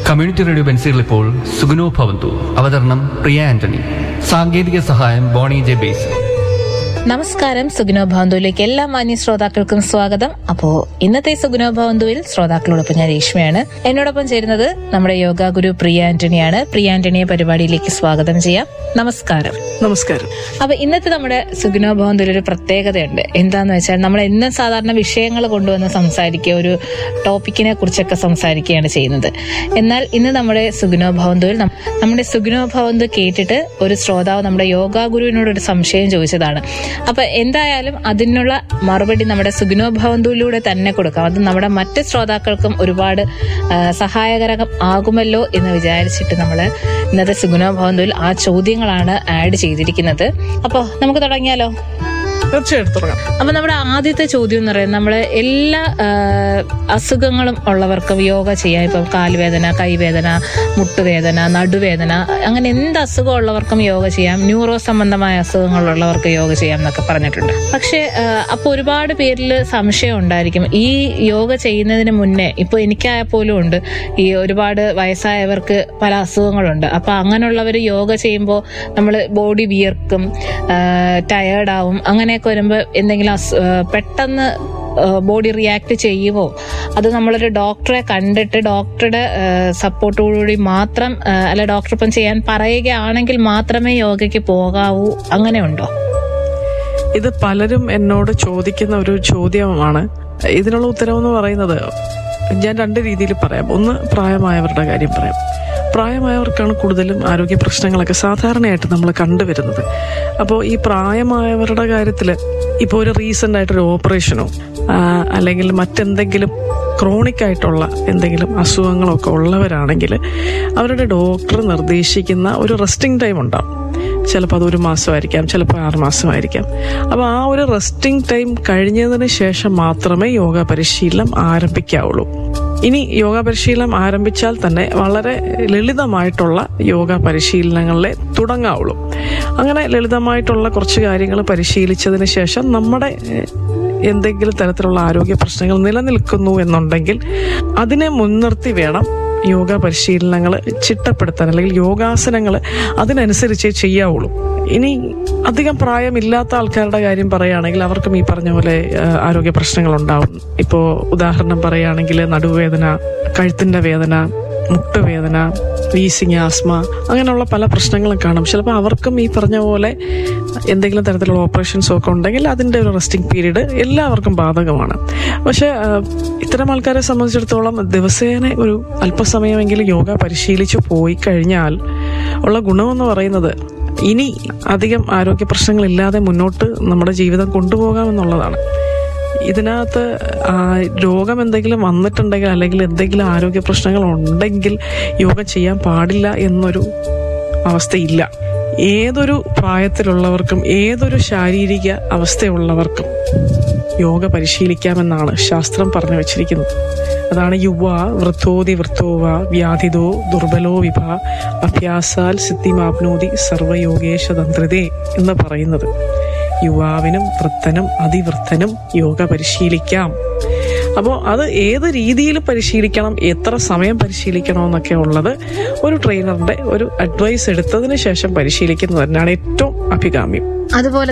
community radio ബെൻസികൾ ഇപ്പോൾ സുഗുനോ ഭവന്തു അവതരണം പ്രിയ ആന്റണി സാങ്കേതിക സഹായം ബോണി ജെ ബേസ് നമസ്കാരം സുഗുനോ ഭവന്തുവിലേക്ക് എല്ലാ മാന്യ ശ്രോതാക്കൾക്കും സ്വാഗതം അപ്പോ ഇന്നത്തെ സുഗുനോ ഭവന്തുവിൽ ശ്രോതാക്കളോടൊപ്പം ഞാൻ രേഷ്മയാണ് എന്നോടൊപ്പം ചേരുന്നത് നമ്മുടെ യോഗ ഗുരു പ്രിയ ആന്റണിയാണ് പ്രിയ ആന്റണിയെ പരിപാടിയിലേക്ക് സ്വാഗതം ചെയ്യാം നമസ്കാരം നമസ്കാരം അപ്പൊ ഇന്നത്തെ നമ്മുടെ സുഗുനോ ഭവന്തുവിൽ ഒരു പ്രത്യേകതയുണ്ട് എന്താന്ന് വെച്ചാൽ നമ്മൾ എന്നും സാധാരണ വിഷയങ്ങൾ കൊണ്ടുവന്ന് സംസാരിക്കുക ഒരു ടോപ്പിക്കിനെ കുറിച്ചൊക്കെ സംസാരിക്കുകയാണ് ചെയ്യുന്നത് എന്നാൽ ഇന്ന് നമ്മുടെ സുഗുനോ ഭവന്തുവിൽ നം- നമ്മുടെ സുഗുനോ ഭവന്തു കേട്ടിട്ട് ഒരു ശ്രോതാവ് നമ്മുടെ യോഗാ ഗുരുവിനോട് ഒരു സംശയം ചോദിച്ചതാണ് അപ്പൊ എന്തായാലും അതിനുള്ള മറുപടി നമ്മുടെ സുഗുനോ ഭവന്തുവിലൂടെ തന്നെ കൊടുക്കാം അത് നമ്മുടെ മറ്റ് ശ്രോതാക്കൾക്കും ഒരുപാട് ആ, സഹായകരം ആകുമല്ലോ എന്ന് വിചാരിച്ചിട്ട് നമ്മൾ ഇന്നത്തെ സുഗുനോ ഭവന്തുവിൽ ആ ചോദ്യങ്ങളാണ് ആഡ് ചെയ്തിരിക്കുന്നത് അപ്പോൾ നമുക്ക് തുടങ്ങിയാലോ തീർച്ചയായിട്ടും തുടങ്ങാം അപ്പൊ നമ്മുടെ ആദ്യത്തെ ചോദ്യം എന്ന് പറയുന്നത് നമ്മള് എല്ലാ ആ, അസുഖങ്ങളും ഉള്ളവർക്കും യോഗ ചെയ്യാം ഇപ്പം കാൽവേദന കൈവേദന മുട്ടുവേദന നടുവേദന അങ്ങനെ എന്ത് അസുഖം ഉള്ളവർക്കും യോഗ ചെയ്യാം ന്യൂറോ സംബന്ധമായ അസുഖങ്ങളുള്ളവർക്ക് യോഗ ചെയ്യാം എന്നൊക്കെ പറഞ്ഞിട്ടുണ്ട് പക്ഷെ അപ്പോൾ ഒരുപാട് പേരിൽ സംശയം ഉണ്ടായിരിക്കും ഈ യോഗ ചെയ്യുന്നതിന് മുന്നേ ഇപ്പൊ എനിക്കായ പോലും ഉണ്ട് ഈ ഒരുപാട് വയസ്സായവർക്ക് പല അസുഖങ്ങളുണ്ട് അപ്പൊ അങ്ങനെയുള്ളവർ യോഗ ചെയ്യുമ്പോൾ നമ്മൾ ബോഡി വിയർക്കും ടയേർഡാവും അങ്ങനെയൊക്കെ വരുമ്പോൾ എന്തെങ്കിലും അസു- ആ, പെട്ടെന്ന് ബോഡി റിയാക്ട് ചെയ്യുമോ അത് നമ്മളൊരു ഡോക്ടറെ കണ്ടിട്ട് ഡോക്ടറുടെ സപ്പോർട്ടോടുകൂടി മാത്രം ആ, അല്ല ഡോക്ടർ ഇപ്പം ചെയ്യാൻ പറയുകയാണെങ്കിൽ മാത്രമേ യോഗയ്ക്ക് പോകാവൂ അങ്ങനെയുണ്ടോ ഇത് പലരും എന്നോട് ചോദിക്കുന്ന ഒരു ചോദ്യമാണ് ഇതിനുള്ള ഉത്തരം എന്ന് പറയുന്നത് ഞാൻ രണ്ട് രീതിയിൽ പറയാം ഒന്ന് പ്രായമായവരുടെ കാര്യം പറയാം പ്രായമായവർക്കാണ് കൂടുതലും ആരോഗ്യ പ്രശ്നങ്ങളൊക്കെ സാധാരണയായിട്ട് നമ്മൾ കണ്ടുവരുന്നത് അപ്പോൾ ഈ പ്രായമായവരുടെ കാര്യത്തിൽ ഇപ്പോൾ ഒരു റീസെൻ്റ് ആയിട്ടൊരു ഓപ്പറേഷനോ ആ, അല്ലെങ്കിൽ മറ്റെന്തെങ്കിലും ക്രോണിക് ആയിട്ടുള്ള എന്തെങ്കിലും അസുഖങ്ങളൊക്കെ ഉള്ളവരാണെങ്കിൽ അവരുടെ ഡോക്ടർ നിർദ്ദേശിക്കുന്ന ഒരു റെസ്റ്റിംഗ് ടൈം ഉണ്ടാവും ചിലപ്പോൾ അത് ഒരു മാസമായിരിക്കാം ചിലപ്പോൾ ആറ് മാസമായിരിക്കാം അപ്പോൾ ആ ഒരു റെസ്റ്റിംഗ് ടൈം കഴിഞ്ഞതിന് ശേഷം മാത്രമേ യോഗ പരിശീലനം ആരംഭിക്കാവുള്ളൂ ഇനി യോഗ പരിശീലനം ആരംഭിച്ചാൽ തന്നെ വളരെ ലളിതമായിട്ടുള്ള യോഗ പരിശീലനങ്ങളിലെ തുടങ്ങാവുള്ളൂ അങ്ങനെ ലളിതമായിട്ടുള്ള കുറച്ച് കാര്യങ്ങൾ പരിശീലിച്ചതിന് ശേഷം നമ്മുടെ ഏഹ്, എന്തെങ്കിലും തരത്തിലുള്ള ആരോഗ്യ പ്രശ്നങ്ങൾ നിലനിൽക്കുന്നു എന്നുണ്ടെങ്കിൽ അതിനെ മുൻനിർത്തി വേണം യോഗ പരിശീലനങ്ങൾ ചിട്ടപ്പെടുത്താൻ അല്ലെങ്കിൽ യോഗാസനങ്ങൾ അതിനനുസരിച്ചേ ചെയ്യാവുള്ളൂ ഇനി അധികം പ്രായമില്ലാത്ത ആൾക്കാരുടെ കാര്യം പറയുകയാണെങ്കിൽ അവർക്കും ഈ പറഞ്ഞ പോലെ ആ, ആരോഗ്യ പ്രശ്നങ്ങൾ ഉണ്ടാവും ഇപ്പോൾ ഉദാഹരണം പറയുകയാണെങ്കിൽ നടുവേദന കഴുത്തിന്റെ വേദന മുട്ടുവേദന വീസിങ് ആസ്മ അങ്ങനെയുള്ള പല പ്രശ്നങ്ങളും കാണും ചിലപ്പോൾ അവർക്കും ഈ പറഞ്ഞ പോലെ എന്തെങ്കിലും തരത്തിലുള്ള ഓപ്പറേഷൻസോ ഒക്കെ ഉണ്ടെങ്കിൽ അതിൻ്റെ ഒരു റെസ്റ്റിംഗ് പീരീഡ് എല്ലാവർക്കും ബാധകമാണ് പക്ഷേ ആ, ഇത്തരം ആൾക്കാരെ സംബന്ധിച്ചിടത്തോളം ദിവസേന ഒരു അല്പസമയമെങ്കിലും യോഗ പരിശീലിച്ചു പോയി കഴിഞ്ഞാൽ ഉള്ള ഗുണമെന്ന് പറയുന്നത് ഇനി അധികം ആരോഗ്യ പ്രശ്നങ്ങളില്ലാതെ മുന്നോട്ട് നമ്മുടെ ജീവിതം കൊണ്ടുപോകാമെന്നുള്ളതാണ് ഇതിനകത്ത് ആ, രോഗം എന്തെങ്കിലും വന്നിട്ടുണ്ടെങ്കിൽ അല്ലെങ്കിൽ എന്തെങ്കിലും ആരോഗ്യ പ്രശ്നങ്ങൾ ഉണ്ടെങ്കിൽ യോഗ ചെയ്യാൻ പാടില്ല എന്നൊരു അവസ്ഥയില്ല ഏതൊരു പ്രായത്തിലുള്ളവർക്കും ഏതൊരു ശാരീരിക അവസ്ഥയുള്ളവർക്കും യോഗ പരിശീലിക്കാമെന്നാണ് ശാസ്ത്രം പറഞ്ഞു വച്ചിരിക്കുന്നത് അതാണ് യുവ വൃദ്ധോതി വൃത്തോവ വ്യാധിതോ ദുർബലോ വിഭ അഭ്യാസാൽ സിദ്ധിമാപ്നോതി സർവയോഗേശ തന്ത്രതേ എന്ന് പറയുന്നത് യുവാവിനും വൃദ്ധനും അതിവൃദ്ധനും യോഗ പരിശീലിക്കാം അപ്പോൾ അത് ഏത് രീതിയിൽ പരിശീലിക്കണം എത്ര സമയം പരിശീലിക്കണം എന്നൊക്കെ ഉള്ളത് ഒരു ട്രെയിനറിന്റെ ഒരു അഡ്വൈസ് എടുത്തതിന് ശേഷം പരിശീലിക്കുന്നത് തന്നെയാണ് ഏറ്റവും അഭികാമ്യം അതുപോലെ